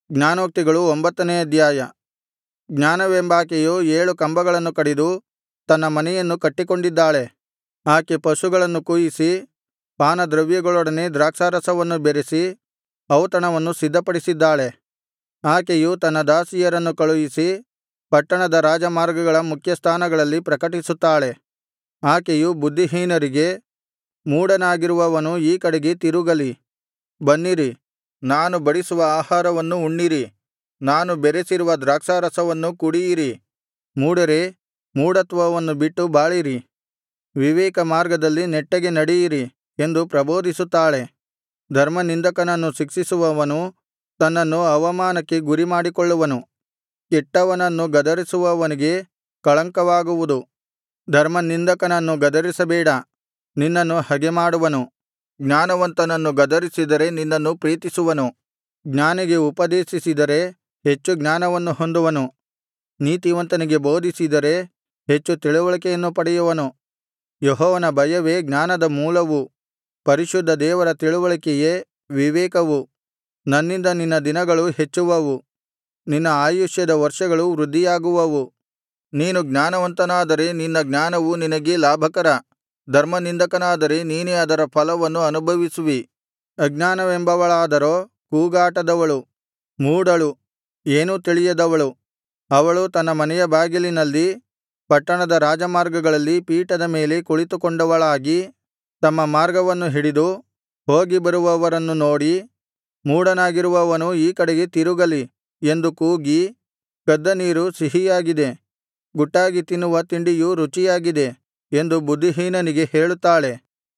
ಜ್ಞಾನೋಕ್ತಿಗಳು ಒಂಬತ್ತನೇ ಅಧ್ಯಾಯ ಜ್ಞಾನವೆಂಬಾಕೆಯು ಏಳು ಕಂಬಗಳನ್ನು ಕಡಿದು ತನ್ನ ಮನೆಯನ್ನು ಕಟ್ಟಿಕೊಂಡಿದ್ದಾಳೆ ಆಕೆ ಪಶುಗಳನ್ನು ಕೊಯಿಸಿ ಪಾನದ್ರವ್ಯಗಳೊಡನೆ ದ್ರಾಕ್ಷಾರಸವನ್ನು ಬೆರೆಸಿ ಔತಣವನ್ನು ಸಿದ್ಧಪಡಿಸಿದ್ದಾಳೆ ಆಕೆಯು ತನ್ನ ದಾಸಿಯರನ್ನು ಕಳುಹಿಸಿ ಪಟ್ಟಣದ ರಾಜಮಾರ್ಗಗಳ ಮುಖ್ಯಸ್ಥಾನಗಳಲ್ಲಿ ಪ್ರಕಟಿಸುತ್ತಾಳೆ ಆಕೆಯು ಬುದ್ಧಿಹೀನರಿಗೆ ಮೂಢನಾಗಿರುವವನು ಈ ಕಡೆಗೆ ತಿರುಗಲಿ ಬನ್ನಿರಿ ನಾನು ಬಡಿಸುವ ಆಹಾರವನ್ನು ಉಣ್ಣಿರಿ ನಾನು ಬೆರೆಸಿರುವ ದ್ರಾಕ್ಷಾರಸವನ್ನು ಕುಡಿಯಿರಿ ಮೂಢರೇ ಮೂಢತ್ವವನ್ನು ಬಿಟ್ಟು ಬಾಳಿರಿ ವಿವೇಕ ಮಾರ್ಗದಲ್ಲಿ ನೆಟ್ಟಗೆ ನಡೆಯಿರಿ ಎಂದು ಪ್ರಬೋಧಿಸುತ್ತಾಳೆ ಧರ್ಮನಿಂದಕನನ್ನು ಶಿಕ್ಷಿಸುವವನು ತನ್ನನ್ನು ಅವಮಾನಕ್ಕೆ ಗುರಿಮಾಡಿಕೊಳ್ಳುವನು ಕೆಟ್ಟವನನ್ನು ಗದರಿಸುವವನಿಗೆ ಕಳಂಕವಾಗುವುದು ಧರ್ಮನಿಂದಕನನ್ನು ಗದರಿಸಬೇಡ ನಿನ್ನನ್ನು ಹಗೆಮಾಡುವನು ಜ್ಞಾನವಂತನನ್ನು ಗದರಿಸಿದರೆ ನಿನ್ನನ್ನು ಪ್ರೀತಿಸುವನು ಜ್ಞಾನಿಗೆ ಉಪದೇಶಿಸಿದರೆ ಹೆಚ್ಚು ಜ್ಞಾನವನ್ನು ಹೊಂದುವನು ನೀತಿವಂತನಿಗೆ ಬೋಧಿಸಿದರೆ ಹೆಚ್ಚು ತಿಳಿವಳಿಕೆಯನ್ನು ಪಡೆಯುವನು ಯೆಹೋವನ ಭಯವೇ ಜ್ಞಾನದ ಮೂಲವು ಪರಿಶುದ್ಧ ದೇವರ ತಿಳುವಳಿಕೆಯೇ ವಿವೇಕವು ನನ್ನಿಂದ ನಿನ್ನ ದಿನಗಳು ಹೆಚ್ಚುವವು ನಿನ್ನ ಆಯುಷ್ಯದ ವರ್ಷಗಳು ವೃದ್ಧಿಯಾಗುವವು ನೀನು ಜ್ಞಾನವಂತನಾದರೆ ನಿನ್ನ ಜ್ಞಾನವು ನಿನಗೆ ಲಾಭಕರ ಧರ್ಮನಿಂದಕನಾದರೆ ನೀನೇ ಅದರ ಫಲವನ್ನು ಅನುಭವಿಸುವಿ ಅಜ್ಞಾನವೆಂಬವಳಾದರೋ ಕೂಗಾಟದವಳು ಮೂಢಳು ಏನೂ ತಿಳಿಯದವಳು ಅವಳು ತನ್ನ ಮನೆಯ ಬಾಗಿಲಿನಲ್ಲಿ ಪಟ್ಟಣದ ರಾಜಮಾರ್ಗಗಳಲ್ಲಿ ಪೀಠದ ಮೇಲೆ ಕುಳಿತುಕೊಂಡವಳಾಗಿ ತಮ್ಮ ಮಾರ್ಗವನ್ನು ಹಿಡಿದು ಹೋಗಿ ಬರುವವರನ್ನು ನೋಡಿ ಮೂಢನಾಗಿರುವವನು ಈ ಕಡೆಗೆ ತಿರುಗಲಿ ಎಂದು ಕೂಗಿ ಕದ್ದ ನೀರು ಸಿಹಿಯಾಗಿದೆ ಗುಟ್ಟಾಗಿ ತಿನ್ನುವ ತಿಂಡಿಯು ರುಚಿಯಾಗಿದೆ ಎಂದು ಬುದ್ಧಿಹೀನನಿಗೆ ಹೇಳುತ್ತಾಳೆ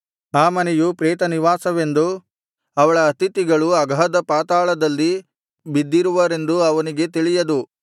ಆ ಮನೆಯು ಪ್ರೇತನಿವಾಸವೆಂದೂ ಅವಳ ಅತಿಥಿಗಳು ಅಗಾಧ ಪಾತಾಳದಲ್ಲಿ ಬಿದ್ದಿರುವರೆಂದೂ ಅವನಿಗೆ ತಿಳಿಯದು